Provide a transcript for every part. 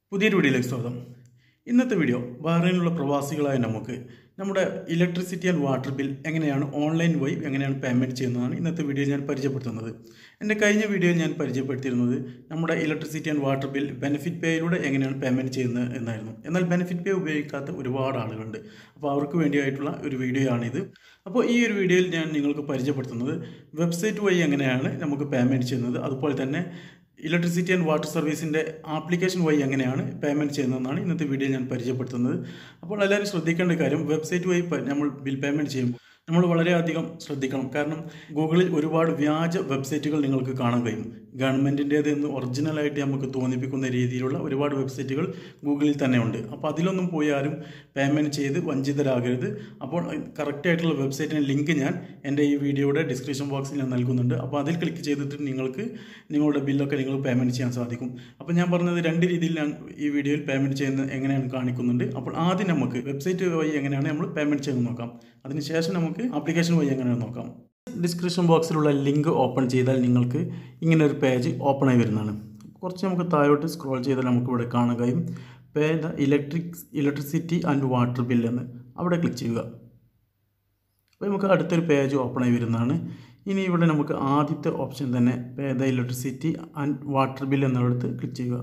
പുതിയൊരു വീഡിയോയിലേക്ക് സ്വാഗതം ഇന്നത്തെ വീഡിയോ ബഹ്റൈനിലുള്ള പ്രവാസികളായ നമുക്ക് നമ്മുടെ ഇലക്ട്രിസിറ്റി ആൻഡ് വാട്ടർ ബിൽ എങ്ങനെയാണ് ഓൺലൈൻ വഴി എങ്ങനെയാണ് പേയ്മെൻറ്റ് ചെയ്യുന്നതാണ് ഇന്നത്തെ വീഡിയോയിൽ ഞാൻ പരിചയപ്പെടുത്തുന്നത് എൻ്റെ കഴിഞ്ഞ വീഡിയോയിൽ ഞാൻ പരിചയപ്പെടുത്തിയിരുന്നത് നമ്മുടെ electricity and water bill benefit പേയിലൂടെ എങ്ങനെയാണ് പേയ്മെൻറ്റ് ചെയ്യുന്നത് എന്നായിരുന്നു എന്നാൽ ബെനിഫിറ്റ് പേ ഉപയോഗിക്കാത്ത ഒരുപാട് ആളുകളുണ്ട് അപ്പോൾ അവർക്ക് വേണ്ടിയായിട്ടുള്ള ഒരു വീഡിയോ ആണിത് അപ്പോൾ ഈ ഒരു വീഡിയോയിൽ ഞാൻ നിങ്ങൾക്ക് പരിചയപ്പെടുത്തുന്നത് വെബ്സൈറ്റ് വഴി എങ്ങനെയാണ് നമുക്ക് പേയ്മെൻറ്റ് ചെയ്യുന്നത് അതുപോലെ തന്നെ ഇലക്ട്രിസിറ്റി ആൻഡ് വാട്ടർ സർവീസിൻ്റെ ആപ്ലിക്കേഷൻ വഴി എങ്ങനെയാണ് പേയ്മെൻറ്റ് ചെയ്യുന്നതെന്നാണ് ഇന്നത്തെ വീഡിയോയിൽ ഞാൻ പരിചയപ്പെടുത്തുന്നത് അപ്പോൾ എല്ലാവരും ശ്രദ്ധിക്കേണ്ട കാര്യം വെബ്സൈറ്റ് വഴി പ- നമ്മൾ ബിൽ പേയ്മെൻറ്റ് ചെയ്യുമ്പോൾ നമ്മൾ വളരെയധികം ശ്രദ്ധിക്കണം കാരണം ഗൂഗിളിൽ ഒരുപാട് വ്യാജ വെബ്സൈറ്റുകൾ നിങ്ങൾക്ക് കാണാൻ കഴിയും ഗവൺമെൻറ്റിൻ്റേത് എന്ന് ഒറിജിനലായിട്ട് നമുക്ക് തോന്നിപ്പിക്കുന്ന രീതിയിലുള്ള ഒരുപാട് വെബ്സൈറ്റുകൾ ഗൂഗിളിൽ തന്നെ ഉണ്ട് അപ്പോൾ അതിലൊന്നും പോയി ആരും പേയ്മെൻറ്റ് ചെയ്ത് വഞ്ചിതരാകരുത് അപ്പോൾ കറക്റ്റായിട്ടുള്ള വെബ്സൈറ്റിൻ്റെ ലിങ്ക് ഞാൻ എൻ്റെ ഈ വീഡിയോയുടെ ഡിസ്ക്രിപ്ഷൻ ബോക്സിൽ ഞാൻ നൽകുന്നുണ്ട് അപ്പോൾ അതിൽ ക്ലിക്ക് ചെയ്തിട്ട് നിങ്ങൾക്ക് നിങ്ങളുടെ ബില്ലൊക്കെ നിങ്ങൾ പേയ്മെൻറ്റ് ചെയ്യാൻ സാധിക്കും അപ്പോൾ ഞാൻ പറഞ്ഞത് രണ്ട് രീതിയിൽ ഞാൻ ഈ വീഡിയോയിൽ പേയ്മെൻറ്റ് ചെയ്യുന്നത് എങ്ങനെയാണ് കാണിക്കുന്നുണ്ട് അപ്പോൾ ആദ്യം നമുക്ക് വെബ്സൈറ്റ് വഴി എങ്ങനെയാണ് നമ്മൾ പേയ്മെൻറ്റ് ചെയ്യുന്നത് നോക്കാം അതിനുശേഷം നമുക്ക് ആപ്ലിക്കേഷൻ വഴി എങ്ങനെയാണ് നോക്കാം ഡിസ്ക്രിപ്ഷൻ ബോക്സിലുള്ള ലിങ്ക് ഓപ്പൺ ചെയ്താൽ നിങ്ങൾക്ക് ഇങ്ങനെ ഒരു പേജ് ഓപ്പൺ ആയി വരുന്നതാണ് കുറച്ച് നമുക്ക് താഴോട്ട് സ്ക്രോൾ ചെയ്താൽ നമുക്ക് ഇവിടെ കാണാൻ കഴിയും pay the electric electricity and water bill എന്ന് അവിടെ ക്ലിക്ക് ചെയ്യുക അപ്പോൾ നമുക്ക് അടുത്തൊരു പേജ് ഓപ്പൺ ആയി വരുന്നതാണ് ഇനി ഇവിടെ നമുക്ക് ആദ്യത്തെ ഓപ്ഷൻ തന്നെ pay the electricity and water bill എന്നിടത്ത് ക്ലിക്ക് ചെയ്യുക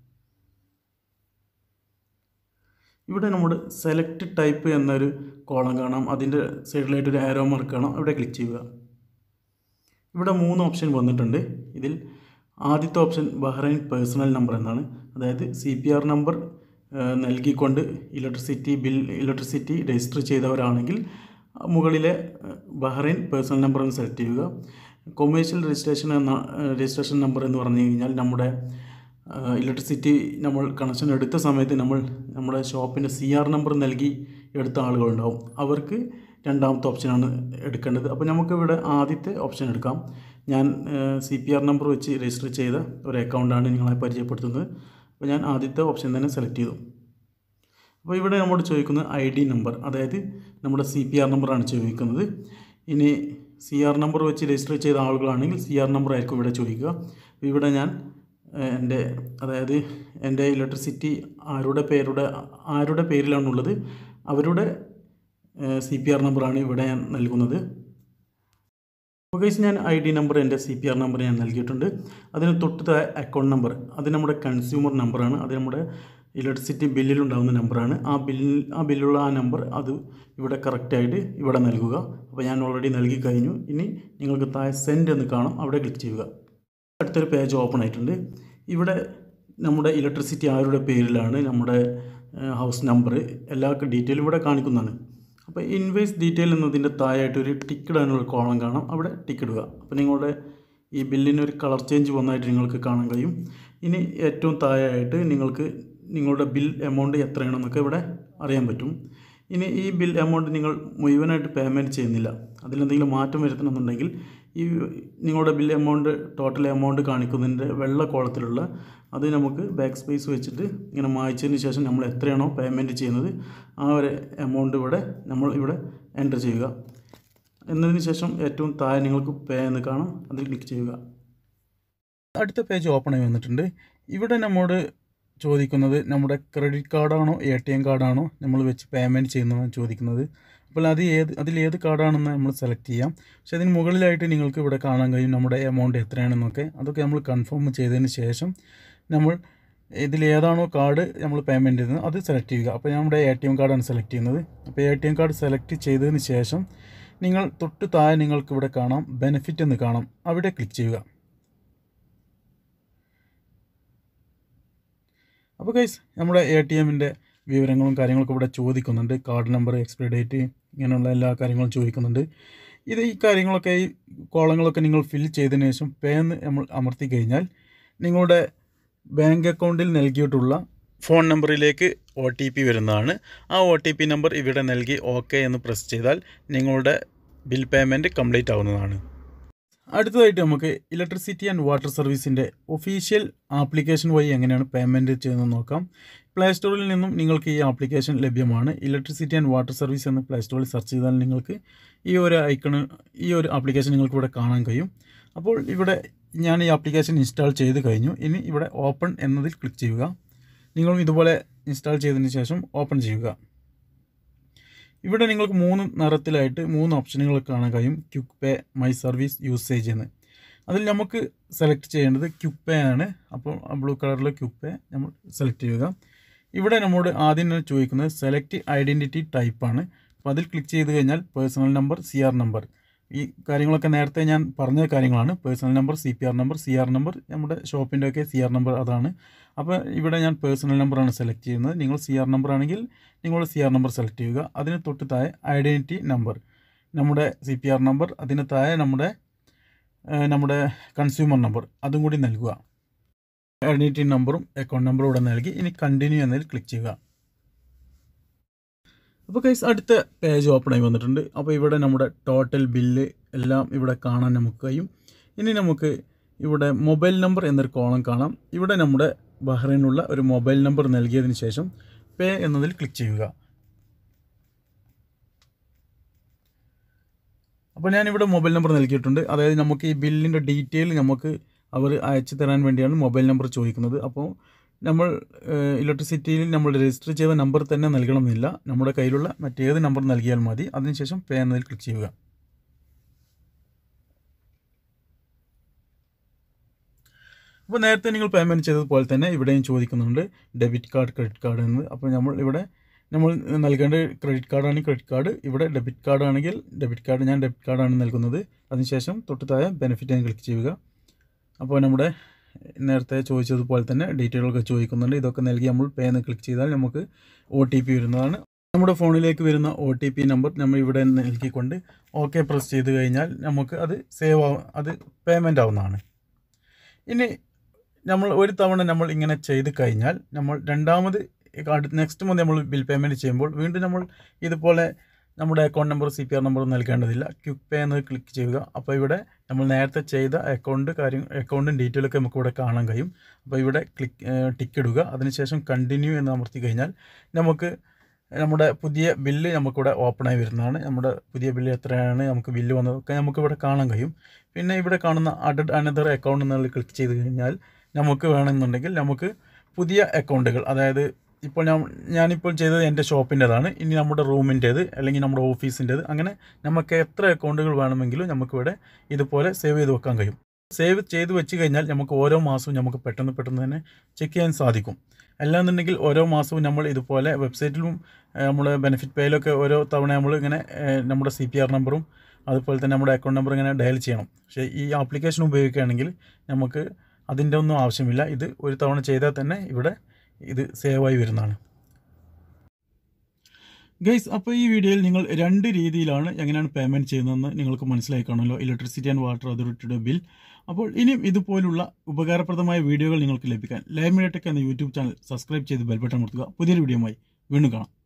ഇവിടെ നമ്മുടെ സെലക്ട് ടൈപ്പ് എന്നൊരു കോളം കാണാം അതിൻ്റെ സൈഡിലായിട്ട് ഒരു ആരോ മാർക്ക് കാണാം അവിടെ ക്ലിക്ക് ചെയ്യുക ഇവിടെ മൂന്ന് ഓപ്ഷൻ വന്നിട്ടുണ്ട് ഇതിൽ ആദ്യത്തെ ഓപ്ഷൻ ബഹ്റൈൻ പേഴ്സണൽ നമ്പർ എന്നാണ് അതായത് സി പി ആർ നമ്പർ നൽകിക്കൊണ്ട് ഇലക്ട്രിസിറ്റി ബിൽ ഇലക്ട്രിസിറ്റി രജിസ്റ്റർ ചെയ്തവരാണെങ്കിൽ മുകളിലെ ഏഹ്, ബഹ്റൈൻ പേഴ്സണൽ നമ്പർ എന്ന് സെലക്ട് ചെയ്യുക കൊമേഴ്ഷ്യൽ രജിസ്ട്രേഷൻ എന്ന ഏഹ്, രജിസ്ട്രേഷൻ നമ്പർ എന്ന് പറഞ്ഞു കഴിഞ്ഞാൽ നമ്മുടെ ഏഹ്, ഇലക്ട്രിസിറ്റി നമ്മൾ കണക്ഷൻ എടുത്ത സമയത്ത് നമ്മൾ നമ്മുടെ ഷോപ്പിൻ്റെ സി ആർ നമ്പർ നൽകി എടുത്ത ആളുകളുണ്ടാവും അവർക്ക് രണ്ടാമത്തെ ഓപ്ഷനാണ് എടുക്കേണ്ടത് അപ്പോൾ നമുക്കിവിടെ ആദ്യത്തെ ഓപ്ഷൻ എടുക്കാം ഞാൻ സി പി ആർ നമ്പർ വെച്ച് രജിസ്റ്റർ ചെയ്ത ഒരു അക്കൗണ്ടാണ് നിങ്ങളെ പരിചയപ്പെടുത്തുന്നത് അപ്പോൾ ഞാൻ ആദ്യത്തെ ഓപ്ഷൻ തന്നെ സെലക്ട് ചെയ്തു അപ്പോൾ ഇവിടെ നമ്മോട് ചോദിക്കുന്നത് ഐ ഡി നമ്പർ അതായത് നമ്മുടെ സി പി ആർ നമ്പറാണ് ചോദിക്കുന്നത് ഇനി സി ആർ നമ്പർ വെച്ച് രജിസ്റ്റർ ചെയ്ത ആളുകളാണെങ്കിൽ സി ആർ നമ്പർ ആയിരിക്കും ഇവിടെ ചോദിക്കുക അപ്പോൾ ഇവിടെ ഞാൻ ഏഹ്, എൻ്റെ അതായത് എൻ്റെ ഇലക്ട്രിസിറ്റി ആരുടെ പേരുടെ ആരുടെ പേരിലാണുള്ളത് അവരുടെ സി പി ആർ നമ്പറാണ് ഇവിടെ ഞാൻ നൽകുന്നത് അപ്പോൾ ഗൈസ് ഞാൻ ഐ ഡി നമ്പർ എൻ്റെ സി പി ആർ നമ്പർ ഞാൻ നൽകിയിട്ടുണ്ട് അതിന് തൊട്ട് താഴെ അക്കൗണ്ട് നമ്പർ അത് നമ്മുടെ കൺസ്യൂമർ നമ്പറാണ് അത് നമ്മുടെ ഇലക്ട്രിസിറ്റി ബില്ലിലുണ്ടാകുന്ന നമ്പറാണ് ആ ബില്ലിൽ ആ ബില്ലുള്ള ആ നമ്പർ അത് ഇവിടെ കറക്റ്റായിട്ട് ഇവിടെ നൽകുക അപ്പോൾ ഞാൻ ഓൾറെഡി നൽകി കഴിഞ്ഞു ഇനി നിങ്ങൾക്ക് താഴെ സെൻഡ് എന്ന് കാണാം അവിടെ ക്ലിക്ക് ചെയ്യുക അടുത്തൊരു പേജ് ഓപ്പൺ ആയിട്ടുണ്ട് ഇവിടെ നമ്മുടെ ഇലക്ട്രിസിറ്റി ആരുടെ പേരിലാണ് നമ്മുടെ ഹൗസ് നമ്പർ എല്ലാ ഡീറ്റെയിലും ഇവിടെ കാണിക്കുന്നതാണ് അപ്പോൾ ഇൻവേസ് ഡീറ്റെയിൽ എന്നതിൻ്റെ താഴെയായിട്ട് ഒരു ടിക്ക് ഇടാനുള്ള കോളം കാണാം അവിടെ ടിക്ക് ഇടുക അപ്പോൾ നിങ്ങളുടെ ഈ ബില്ലിന് ഒരു കളർ ചേഞ്ച് വന്നതായിട്ട് നിങ്ങൾക്ക് കാണാൻ കഴിയും ഇനി ഏറ്റവും താഴെയായിട്ട് നിങ്ങൾക്ക് നിങ്ങളുടെ ബിൽ എമൗണ്ട് എത്രയാണെന്നൊക്കെ ഇവിടെ അറിയാൻ പറ്റും ഇനി ഈ ബിൽ എമൗണ്ട് നിങ്ങൾ മുഴുവനായിട്ട് പേയ്മെൻറ്റ് ചെയ്യുന്നില്ല അതിലെന്തെങ്കിലും മാറ്റം വരുത്തണമെന്നുണ്ടെങ്കിൽ ഈ നിങ്ങളുടെ ബിൽ എമൗണ്ട് ടോട്ടൽ എമൗണ്ട് കാണിക്കുന്നതിൻ്റെ വെള്ള കോളത്തിലുള്ള അത് നമുക്ക് ബാക്ക് സ്പേസ് വെച്ചിട്ട് ഇങ്ങനെ മായ്ച്ചതിന് ശേഷം നമ്മൾ എത്രയാണോ പേയ്മെൻറ്റ് ചെയ്യുന്നത് ആ ഒരു എമൗണ്ട് ഇവിടെ നമ്മൾ ഇവിടെ എൻ്റർ ചെയ്യുക എന്നതിന് ശേഷം ഏറ്റവും താഴെ നിങ്ങൾക്ക് പേ എന്ന് കാണാം അതിൽ ക്ലിക്ക് ചെയ്യുക അടുത്ത പേജ് ഓപ്പൺ ആയി വന്നിട്ടുണ്ട് ഇവിടെ നമ്മോട് ചോദിക്കുന്നത് നമ്മുടെ ക്രെഡിറ്റ് കാർഡാണോ എ ടി എം കാർഡാണോ നമ്മൾ വെച്ച് പേയ്മെൻറ്റ് ചെയ്യുന്നതെന്ന് ചോദിക്കുന്നത് അപ്പോൾ അത് ഏത് അതിൽ ഏത് കാർഡാണെന്ന് നമ്മൾ സെലക്ട് ചെയ്യാം പക്ഷേ അതിന് മുകളിലായിട്ട് നിങ്ങൾക്ക് ഇവിടെ കാണാൻ കഴിയും നമ്മുടെ എമൗണ്ട് എത്രയാണെന്നൊക്കെ അതൊക്കെ നമ്മൾ കൺഫേം ചെയ്തതിന് ശേഷം നമ്മൾ ഇതിൽ ഏതാണോ കാർഡ് നമ്മൾ പേയ്മെൻറ്റ് ചെയ്യുന്നത് അത് സെലക്ട് ചെയ്യുക അപ്പോൾ നമ്മുടെ എ ടി എം കാർഡാണ് സെലക്ട് ചെയ്യുന്നത് അപ്പോൾ A T M card select ചെയ്തതിന് ശേഷം നിങ്ങൾ തൊട്ട് താഴെ നിങ്ങൾക്ക് ഇവിടെ കാണാം ബെനിഫിറ്റ് എന്ന് കാണാം അവിടെ ക്ലിക്ക് ചെയ്യുക അപ്പോൾ ഗൈസ് നമ്മുടെ എ ടി എമ്മിൻ്റെ വിവരങ്ങളും കാര്യങ്ങളൊക്കെ ഇവിടെ ചോദിക്കുന്നുണ്ട് കാർഡ് നമ്പർ എക്സ്പയറി ഡേറ്റ് ഇങ്ങനെയുള്ള എല്ലാ കാര്യങ്ങളും ചോദിക്കുന്നുണ്ട് ഇത് ഈ കാര്യങ്ങളൊക്കെ ഈ കോളങ്ങളൊക്കെ നിങ്ങൾ ഫിൽ ചെയ്തതിന് ശേഷം പേ എന്ന് നമ്മൾ അമർത്തി കഴിഞ്ഞാൽ നിങ്ങളുടെ ബാങ്ക് അക്കൗണ്ടിൽ നൽകിയിട്ടുള്ള ഫോൺ നമ്പറിലേക്ക് ഒ ടി പി വരുന്നതാണ് ആ ഒ ടി പി നമ്പർ ഇവിടെ നൽകി ഓക്കെ എന്ന് പ്രസ് ചെയ്താൽ നിങ്ങളുടെ ബിൽ പേയ്മെൻറ്റ് കംപ്ലീറ്റ് ആവുന്നതാണ് അടുത്തതായിട്ട് നമുക്ക് ഇലക്ട്രിസിറ്റി ആൻഡ് വാട്ടർ സർവീസിൻ്റെ ഒഫീഷ്യൽ ആപ്ലിക്കേഷൻ വഴി എങ്ങനെയാണ് പേയ്മെൻറ്റ് ചെയ്യുന്നത് നോക്കാം പ്ലേ സ്റ്റോറിൽ നിന്നും നിങ്ങൾക്ക് ഈ ആപ്ലിക്കേഷൻ ലഭ്യമാണ് ഇലക്ട്രിസിറ്റി ആൻഡ് വാട്ടർ സർവീസ് എന്ന് പ്ലേ സ്റ്റോറിൽ സെർച്ച് ചെയ്താൽ നിങ്ങൾക്ക് ഈ ഒരു ഐക്കണ് ഈ ഒരു ആപ്ലിക്കേഷൻ നിങ്ങൾക്ക് ഇവിടെ കാണാൻ കഴിയും അപ്പോൾ ഇവിടെ ഞാൻ ഈ ആപ്ലിക്കേഷൻ ഇൻസ്റ്റാൾ ചെയ്ത് കഴിഞ്ഞു ഇനി ഇവിടെ ഓപ്പൺ എന്നതിൽ ക്ലിക്ക് ചെയ്യുക നിങ്ങളും ഇതുപോലെ ഇൻസ്റ്റാൾ ചെയ്തതിന് ശേഷം ഓപ്പൺ ചെയ്യുക ഇവിടെ നിങ്ങൾക്ക് മൂന്ന് നിറത്തിലായിട്ട് മൂന്ന് ഓപ്ഷനുകൾ കാണാൻ കഴിയും quick pay my service usage എന്ന് അതിൽ നമുക്ക് സെലക്ട് ചെയ്യേണ്ടത് ക്യുക്ക് പേ ആണ് അപ്പോൾ ബ്ലൂ കളറിൽ ക്യുക്ക് പേ നമ്മൾ സെലക്ട് ചെയ്യുക ഇവിടെ നമ്മോട് ആദ്യം തന്നെ ചോദിക്കുന്നത് സെലക്ട് ഐഡൻറ്റിറ്റി ടൈപ്പാണ് അപ്പോൾ അതിൽ ക്ലിക്ക് ചെയ്ത് കഴിഞ്ഞാൽ personal number C R number ഈ കാര്യങ്ങളൊക്കെ നേരത്തെ ഞാൻ പറഞ്ഞ കാര്യങ്ങളാണ് personal number C P R number C R number നമ്മുടെ ഷോപ്പിൻ്റെ ഒക്കെ സി ആർ നമ്പർ അതാണ് അപ്പോൾ ഇവിടെ ഞാൻ പേഴ്സണൽ നമ്പറാണ് സെലക്ട് ചെയ്യുന്നത് നിങ്ങൾ സി ആർ നമ്പർ ആണെങ്കിൽ നിങ്ങൾ സി ആർ നമ്പർ സെലക്ട് ചെയ്യുക അതിന് തൊട്ട് താഴെ ഐഡൻറ്റിറ്റി നമ്പർ നമ്മുടെ സി പി ആർ നമ്പർ അതിന് താഴെ നമ്മുടെ ഏഹ്, നമ്മുടെ കൺസ്യൂമർ നമ്പർ അതും കൂടി നൽകുക ഐഡൻറ്റിറ്റി നമ്പറും അക്കൗണ്ട് നമ്പറും ഇവിടെ നൽകി ഇനി കണ്ടിന്യൂ എന്നതിൽ ക്ലിക്ക് ചെയ്യുക അപ്പോൾ കൈസ് അടുത്ത പേജ് ഓപ്പൺ ആയി വന്നിട്ടുണ്ട് അപ്പോൾ ഇവിടെ നമ്മുടെ ടോട്ടൽ ബില്ല് എല്ലാം ഇവിടെ കാണാൻ നമുക്ക് കഴിയും ഇനി നമുക്ക് ഇവിടെ മൊബൈൽ നമ്പർ എന്നൊരു കോളം കാണാം ഇവിടെ നമ്മുടെ ബഹ്റൈനുള്ള ഒരു മൊബൈൽ നമ്പർ നൽകിയതിന് ശേഷം പേ എന്നതിൽ ക്ലിക്ക് ചെയ്യുക അപ്പോൾ ഞാനിവിടെ മൊബൈൽ നമ്പർ നൽകിയിട്ടുണ്ട് അതായത് നമുക്ക് ഈ ബില്ലിൻ്റെ ഡീറ്റെയിൽ നമുക്ക് അവർ അയച്ചു തരാൻ വേണ്ടിയാണ് മൊബൈൽ നമ്പർ ചോദിക്കുന്നത് അപ്പോൾ നമ്മൾ ഇലക്ട്രിസിറ്റിയിൽ നമ്മൾ രജിസ്റ്റർ ചെയ്ത നമ്പർ തന്നെ നൽകണമെന്നില്ല നമ്മുടെ കയ്യിലുള്ള മറ്റേത് നമ്പർ നൽകിയാൽ മതി അതിനുശേഷം പേ എന്നതിൽ ക്ലിക്ക് ചെയ്യുക അപ്പോൾ നേരത്തെ നിങ്ങൾ പേയ്മെൻറ്റ് ചെയ്തതുപോലെ തന്നെ ഇവിടെയും ചോദിക്കുന്നുണ്ട് ഡെബിറ്റ് കാർഡ് ക്രെഡിറ്റ് കാർഡ് എന്ന് അപ്പോൾ നമ്മൾ ഇവിടെ നമ്മൾ നൽകേണ്ട ക്രെഡിറ്റ് കാർഡാണെങ്കിൽ ക്രെഡിറ്റ് കാർഡ് ഇവിടെ ഡെബിറ്റ് കാർഡ് ആണെങ്കിൽ ഡെബിറ്റ് കാർഡ് ഞാൻ ഡെബിറ്റ് കാർഡാണ് നൽകുന്നത് അതിനുശേഷം തൊട്ട് താഴെ ബെനിഫിറ്റ് എന്ന് ക്ലിക്ക് ചെയ്യുക അപ്പോൾ നമ്മുടെ നേരത്തെ ചോദിച്ചതുപോലെ തന്നെ ഡീറ്റെയിലൊക്കെ ചോദിക്കുന്നുണ്ട് ഇതൊക്കെ നൽകി നമ്മൾ പേ എന്ന് ക്ലിക്ക് ചെയ്താൽ നമുക്ക് ഒ ടി പി വരുന്നതാണ് നമ്മുടെ ഫോണിലേക്ക് വരുന്ന ഒ ടി പി നമ്പർ നമ്മൾ ഇവിടെ നൽകിക്കൊണ്ട് ഓക്കെ പ്രസ് ചെയ്ത് കഴിഞ്ഞാൽ നമുക്ക് അത് സേവ് ആവും അത് പേയ്മെൻ്റ് ആവുന്നതാണ് ഇനി നമ്മൾ ഒരു തവണ നമ്മൾ ഇങ്ങനെ ചെയ്ത് കഴിഞ്ഞാൽ നമ്മൾ രണ്ടാമത് നെക്സ്റ്റ് മന്ത് നമ്മൾ ബിൽ പേയ്മെൻറ്റ് ചെയ്യുമ്പോൾ വീണ്ടും നമ്മൾ ഇതുപോലെ നമ്മുടെ account number C P R number നൽകേണ്ടതില്ല ക്വിക്ക് പേ എന്ന് ക്ലിക്ക് ചെയ്യുക അപ്പോൾ ഇവിടെ നമ്മൾ നേരത്തെ ചെയ്ത അക്കൗണ്ട് കാര്യം അക്കൗണ്ടും ഡീറ്റെയിലൊക്കെ നമുക്ക് ഇവിടെ കാണാൻ കഴിയും അപ്പോൾ ഇവിടെ ക്ലിക്ക് ടിക്ക് ഇടുക അതിനുശേഷം കണ്ടിന്യൂ എന്ന് അമർത്തി കഴിഞ്ഞാൽ നമുക്ക് നമ്മുടെ പുതിയ ബില്ല് നമുക്കിവിടെ ഓപ്പണായി വരുന്നതാണ് നമ്മുടെ പുതിയ ബില്ല് എത്രയാണ് നമുക്ക് ബില്ല് വന്നതൊക്കെ നമുക്കിവിടെ കാണാൻ കഴിയും പിന്നെ ഇവിടെ കാണുന്ന അഡഡ് അനദർ അക്കൗണ്ട് എന്നുള്ളത് ക്ലിക്ക് ചെയ്ത് കഴിഞ്ഞാൽ നമുക്ക് വേണമെന്നുണ്ടെങ്കിൽ നമുക്ക് പുതിയ അക്കൗണ്ടുകൾ അതായത് ഇപ്പോൾ ഞാൻ ഞാനിപ്പോൾ ചെയ്തത് എൻ്റെ ഷോപ്പിൻ്റെതാണ് ഇനി നമ്മുടെ റൂമിൻ്റേത് അല്ലെങ്കിൽ നമ്മുടെ ഓഫീസിൻ്റേത് അങ്ങനെ നമുക്ക് എത്ര അക്കൗണ്ടുകൾ വേണമെങ്കിലും നമുക്കിവിടെ ഇതുപോലെ സേവ് ചെയ്ത് വെക്കാൻ കഴിയും സേവ് ചെയ്ത് വെച്ച് കഴിഞ്ഞാൽ നമുക്ക് ഓരോ മാസവും നമുക്ക് പെട്ടെന്ന് പെട്ടെന്ന് തന്നെ ചെക്ക് ചെയ്യാൻ സാധിക്കും അല്ലാന്നുണ്ടെങ്കിൽ ഓരോ മാസവും നമ്മൾ ഇതുപോലെ വെബ്സൈറ്റിലും ഏഹ്, നമ്മുടെ ബെനിഫിറ്റ് പേയിലൊക്കെ ഓരോ തവണ നമ്മൾ ഇങ്ങനെ ഏഹ്, നമ്മുടെ സി പി ആർ നമ്പറും അതുപോലെ തന്നെ നമ്മുടെ അക്കൗണ്ട് നമ്പർ ഇങ്ങനെ ഡയൽ ചെയ്യണം പക്ഷേ ഈ ആപ്ലിക്കേഷൻ ഉപയോഗിക്കുകയാണെങ്കിൽ നമുക്ക് അതിൻ്റെ ഒന്നും ആവശ്യമില്ല ഇത് ഒരു തവണ ചെയ്താൽ തന്നെ ഇവിടെ ഇത് സേവായി വരുന്നതാണ് ഗൈസ് അപ്പോൾ ഈ വീഡിയോയിൽ നിങ്ങൾ രണ്ട് രീതിയിലാണ് എങ്ങനെയാണ് പേയ്മെൻറ്റ് ചെയ്യുന്നതെന്ന് നിങ്ങൾക്ക് മനസ്സിലായി കാണുമല്ലോ ഇലക്ട്രിസിറ്റി ആൻഡ് വാട്ടർ അതോറിറ്റിയുടെ ബിൽ അപ്പോൾ ഇനിയും ഇതുപോലുള്ള ഉപകാരപ്രദമായ വീഡിയോകൾ നിങ്ങൾക്ക് ലഭിക്കാൻ ലൈവ് മീഡിയ ടെക് എന്ന യൂട്യൂബ് ചാനൽ സബ്സ്ക്രൈബ് ചെയ്ത് ബെൽബട്ടൺ കൊടുക്കുക പുതിയൊരു വീഡിയോയുമായി വീണ്ടും കാണാം